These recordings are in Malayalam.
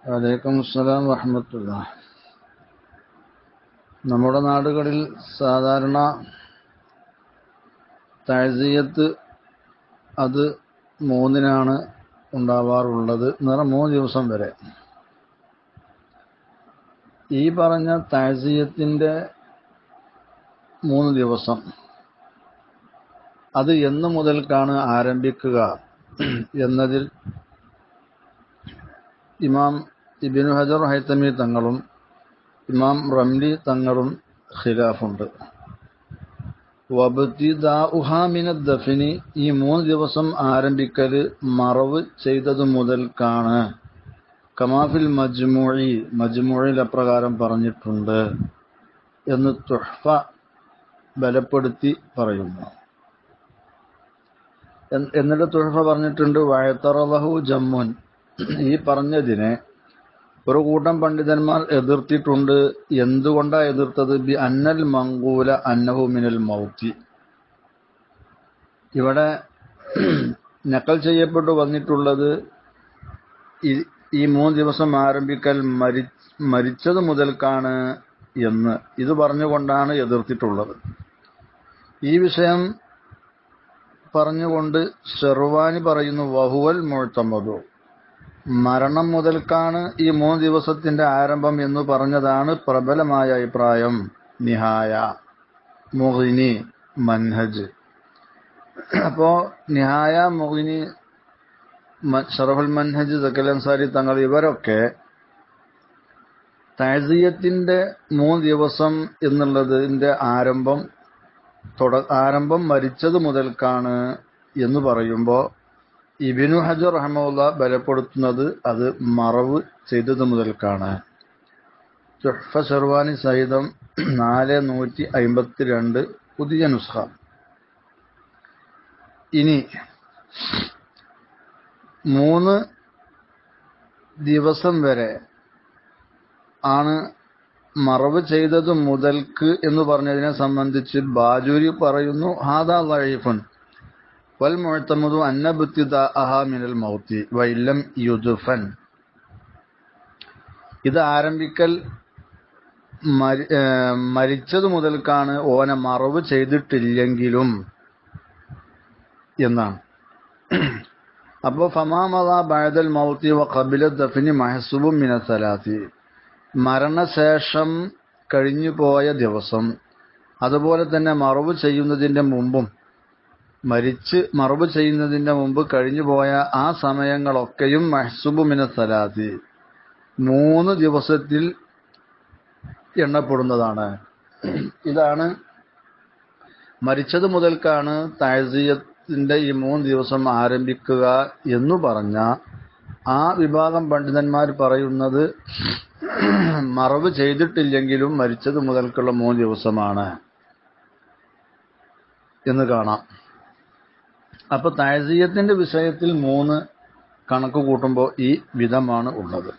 വലൈക്കും അസ്സലാം വറഹമത്തുള്ള നമ്മുടെ നാടുകളിൽ സാധാരണ താഴ്സീയത്ത് അത് മൂന്നിനാണ് ഉണ്ടാവാറുള്ളത് എന്ന് പറഞ്ഞാൽ മൂന്ന് ദിവസം വരെ ഈ പറഞ്ഞ താഴ്സീയത്തിൻ്റെ മൂന്ന് ദിവസം അത് എന്ന് മുതൽക്കാണ് ആരംഭിക്കുക എന്നതിൽ ഇമാം ഇബിനു ഹജർ ഹൈത്തമി തങ്ങളും ഇമാം റംലി തങ്ങളും ഖിലാഫുണ്ട് വബ്തിദാഉഹാമിന ദഫിനി ഈ മൂന്ന് ദിവസം ആരംഭിക്കൽ മറവ് ചെയ്തതു മുതൽക്കാണ് കമാഫിൽ മജ്മൂഴി മജ്മൂഴിൽ അപ്രകാരം പറഞ്ഞിട്ടുണ്ട് എന്ന് തുഹ്ഫ ബലപ്പെടുത്തി പറയുന്നു എന്നിട്ട് തുഹഫ പറഞ്ഞിട്ടുണ്ട് വഴത്തറലഹു ജമ്മുൻ ഈ പറഞ്ഞതിനെ ഒരു കൂട്ടം പണ്ഡിതന്മാർ എതിർത്തിട്ടുണ്ട് എന്തുകൊണ്ടാ എതിർത്തത് ബി അന്നൽ മങ്കൂല അന്നഹു മിനൽ മൗത്തി ഇവിടെ നക്കൽ ചെയ്യപ്പെട്ടു വന്നിട്ടുള്ളത് ഈ മൂന്ന് ദിവസം ആരംഭിക്കൽ മരി മരിച്ചത് മുതൽക്കാണ് എന്ന് ഇത് പറഞ്ഞുകൊണ്ടാണ് എതിർത്തിട്ടുള്ളത് ഈ വിഷയം പറഞ്ഞുകൊണ്ട് ഷെർവാനി പറയുന്നു വഹുവൽ മുഴത്തമ്മതു മരണം മുതൽക്കാണ് ഈ മൂന്ന് ദിവസത്തിന്റെ ആരംഭം എന്ന് പറഞ്ഞതാണ് പ്രബലമായ അഭിപ്രായം നിഹായ മുഹിനി മൻഹജ് അപ്പോ നിഹായ മുഹിനി ഷറഫുൽ മൻഹജ് സക്കൽ അൻസാരി തങ്ങൾ ഇവരൊക്കെ താഴ്സീയത്തിന്റെ മൂന്ന് ദിവസം എന്നുള്ളതിന്റെ ആരംഭം തുട ആരംഭം മരിച്ചത് മുതൽക്കാണ് എന്ന് പറയുമ്പോൾ ഇബിനു ഹജർ റഹമുല്ല ബലപ്പെടുത്തുന്നത് അത് മറവ് ചെയ്തത് മുതൽക്കാണ് ചുഹ്ഫ ഷെർവാനി സഹിതം നാല് നൂറ്റി അയിമ്പത്തിരണ്ട് പുതിയ നുസ്ഖ ഇനി മൂന്ന് ദിവസം വരെ ആണ് മറവ് ചെയ്തത് മുതൽക്ക് എന്ന് പറഞ്ഞതിനെ സംബന്ധിച്ച് ബാജൂരി പറയുന്നു ഹാദാ ലൈഫുൻ വൽ മുഴത്തമതു അന്നബുത്തിദ അഹാ മിനൽ മൗത്തി വൈലം യുദുഫൻ ഇത് ആരംഭിക്കൽ മരിച്ചത് മുതൽക്കാണ് ഓനെ മറവ് ചെയ്തിട്ടില്ലെങ്കിലും എന്നാണ് അപ്പോ ഫമാമത ബഴദൽ മൗത്തി വ കബില ദഫിനി മഹസുബും മിന സലാത്തി മരണശേഷം കഴിഞ്ഞു പോയ ദിവസം അതുപോലെ തന്നെ മറവ് ചെയ്യുന്നതിന്റെ മുമ്പും മരിച്ച് മറവ് ചെയ്യുന്നതിന്റെ മുമ്പ് കഴിഞ്ഞു പോയ ആ സമയങ്ങളൊക്കെയും മഹ്സുബു മിന സലാത്തി മൂന്ന് ദിവസത്തിൽ എണ്ണപ്പെടുന്നതാണ് ഇതാണ് മരിച്ചത് മുതൽക്കാണ് താഴ്സീയത്തിന്റെ ഈ മൂന്ന് ദിവസം ആരംഭിക്കുക എന്നു പറഞ്ഞ ആ വിഭാഗം പണ്ഡിതന്മാർ പറയുന്നത് മറവ് ചെയ്തിട്ടില്ലെങ്കിലും മരിച്ചത് മുതൽക്കുള്ള മൂന്ന് ദിവസമാണ് എന്ന് കാണാം അപ്പൊ താഴ്സീയത്തിന്റെ വിഷയത്തിൽ മൂന്ന് കണക്ക് കൂട്ടുമ്പോൾ ഈ വിധമാണ് ഉള്ളത്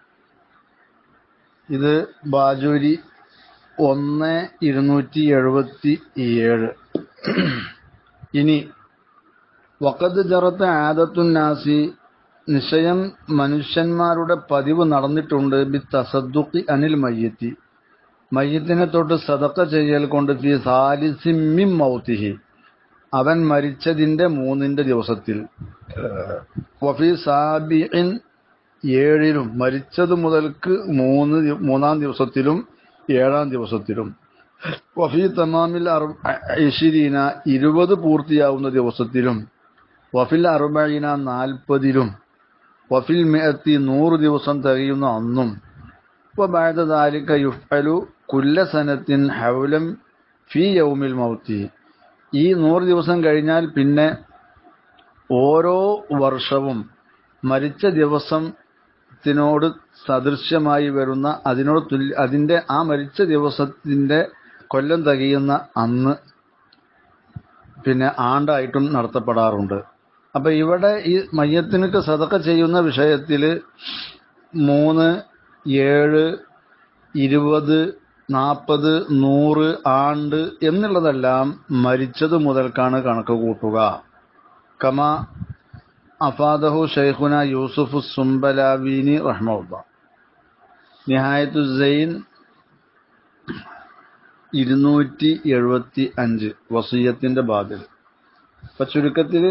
ഇത് ബാജൂരി ഒന്ന് ഇരുന്നൂറ്റി എഴുപത്തി ഏഴ് ഇനി വക്കത്ത് ജറത്ത് ആദത്തുന്നാസി നിശ്ചയം മനുഷ്യന്മാരുടെ പതിവ് നടന്നിട്ടുണ്ട് ബി തസദ്ദുഖി അനിൽ മയ്യത്തി മയ്യത്തിനെ തൊട്ട് സദക്ക ചെയ്യൽ കൊണ്ട് ഫി സാലിസിമ്മിം മൗത്തിഹി അവൻ മരിച്ചതിന്റെ മൂന്നിന്റെ ദിവസത്തിൽ വഫി സാബിൻ ഏഴിലും മരിച്ചത് മുതൽക്ക് മൂന്ന് മൂന്നാം ദിവസത്തിലും ഏഴാം ദിവസത്തിലും വഫി തമാമിൽ ഇഷിരീന ഇരുപത് പൂർത്തിയാവുന്ന ദിവസത്തിലും വഫിൽ അറുബീന നാൽപ്പതിലും വഫിൽ മേത്തി നൂറ് ദിവസം തികയുന്ന അന്നും വബായത ദാലിക യുഫലു കുല്ലസനത്തിൻ ഹൗലം ഫി യൗമിൽ മൗത്തി ഈ നൂറ് ദിവസം കഴിഞ്ഞാൽ പിന്നെ ഓരോ വർഷവും മരിച്ച ദിവസത്തിനോട് സദൃശ്യമായി വരുന്ന അതിനോട് തുല്യ അതിന്റെ ആ മരിച്ച ദിവസത്തിന്റെ കൊല്ലം തികയുന്ന അന്ന് പിന്നെ ആണ്ടായിട്ടും നടത്തപ്പെടാറുണ്ട് അപ്പൊ ഇവിടെ ഈ മയ്യത്തിനൊക്കെ സതക്ക ചെയ്യുന്ന വിഷയത്തില് മൂന്ന് ഏഴ് ഇരുപത് നാൽപ്പത് നൂറ് ആണ്ട് എന്നുള്ളതെല്ലാം മരിച്ചത് മുതൽക്കാണ് കണക്ക് കൂട്ടുക കമ അഫാദഹു ഷെയ്ഖുന യൂസുഫ് സുംബലാവീനി റഹ്മുള്ള നിഹായത്തു സൈൻ ഇരുന്നൂറ്റി എഴുപത്തി അഞ്ച് വസീയത്തിന്റെ ബാധ്യത അപ്പൊ ചുരുക്കത്തില്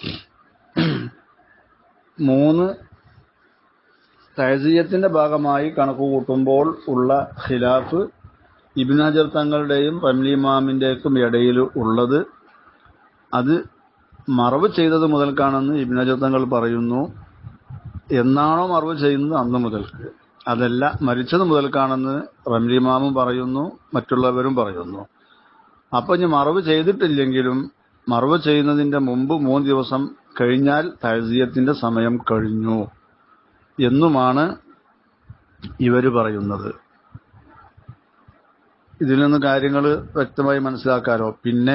മൂന്ന് തഴസീയത്തിന്റെ ഭാഗമായി കണക്ക് കൂട്ടുമ്പോൾ ഉള്ള ഖിലാഫ് ഇബിനാജർ തങ്ങളുടെയും റംലി ഇമാമിന്റെയും ഇടയിൽ ഉള്ളത് അത് മറവ് ചെയ്തത് മുതൽക്കാണെന്ന് ഇബിനാജർ തങ്ങൾ പറയുന്നു എന്നാണോ മറവ് ചെയ്യുന്നത് അന്ന് മുതൽക്ക് അതല്ല മരിച്ചത് മുതൽക്കാണെന്ന് റംലി ഇമാമും പറയുന്നു മറ്റുള്ളവരും പറയുന്നു അപ്പൊ ഇനി മറവ് ചെയ്തിട്ടില്ലെങ്കിലും മറവ് ചെയ്യുന്നതിന്റെ മുമ്പ് മൂന്ന് ദിവസം കഴിഞ്ഞാൽ തഴസീയത്തിന്റെ സമയം കഴിഞ്ഞു എന്നുമാണ് ഇവര് പറയുന്നത് ഇതിൽ നിന്ന് കാര്യങ്ങൾ വ്യക്തമായി മനസ്സിലാക്കാലോ പിന്നെ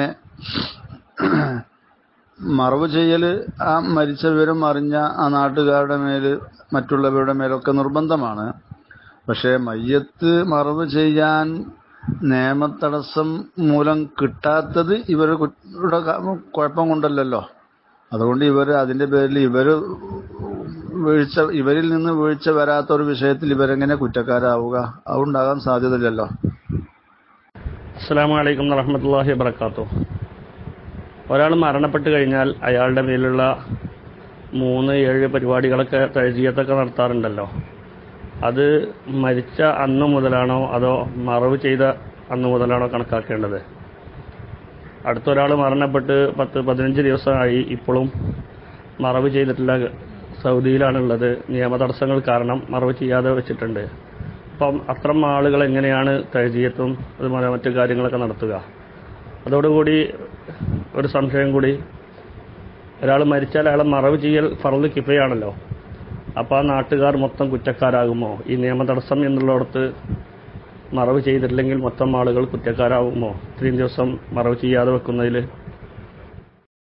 മറവ് ചെയ്യൽ ആ മരിച്ച വിവരം അറിഞ്ഞ ആ നാട്ടുകാരുടെ മേല് മറ്റുള്ളവരുടെ മേലൊക്കെ നിർബന്ധമാണ് പക്ഷേ മയ്യത്ത് മറവ് ചെയ്യാൻ നിയമത്തടസ്സം മൂലം കിട്ടാത്തത് ഇവരുടെ കുഴപ്പം കൊണ്ടല്ലല്ലോ അതുകൊണ്ട് ഇവർ അതിന്റെ പേരിൽ ഇവര് വീഴ്ച ഇവരിൽ നിന്ന് വീഴ്ച വരാത്ത ഒരു വിഷയത്തിൽ ഇവരെങ്ങനെ കുറ്റക്കാരാവുക അതുണ്ടാകാൻ സാധ്യതയില്ലല്ലോ അസ്സാം വലൈക്കും വറഹമത്തല്ലാഹി വബർക്കാത്തു ഒരാൾ മരണപ്പെട്ട് കഴിഞ്ഞാൽ അയാളുടെ മേലുള്ള മൂന്ന് ഏഴ് പരിപാടികളൊക്കെ തഴുതിയത്തൊക്കെ നടത്താറുണ്ടല്ലോ അത് മരിച്ച അന്ന് മുതലാണോ അതോ മറവ് ചെയ്ത അന്ന് മുതലാണോ കണക്കാക്കേണ്ടത് അടുത്തൊരാൾ മരണപ്പെട്ട് പത്ത് പതിനഞ്ച് ദിവസമായി ഇപ്പോഴും മറവ് ചെയ്തിട്ടില്ല സൗദിയിലാണുള്ളത് നിയമ തടസ്സങ്ങൾ കാരണം മറവ് ചെയ്യാതെ വെച്ചിട്ടുണ്ട് അപ്പം അത്തരം ആളുകൾ എങ്ങനെയാണ് തഴുതിയത്തും അതുപോലെ മറ്റു കാര്യങ്ങളൊക്കെ നടത്തുക അതോടുകൂടി ഒരു സംശയം കൂടി ഒരാൾ മരിച്ചാൽ അയാളെ മറവ് ചെയ്യൽ ഫറല് കിഫയാണല്ലോ അപ്പോൾ ആ നാട്ടുകാർ മൊത്തം കുറ്റക്കാരാകുമോ ഈ നിയമ തടസ്സം എന്നുള്ളിടത്ത് മറവ് ചെയ്തിട്ടില്ലെങ്കിൽ മൊത്തം ആളുകൾ കുറ്റക്കാരാകുമോ ഇത്രയും ദിവസം മറവ് ചെയ്യാതെ വെക്കുന്നതിൽ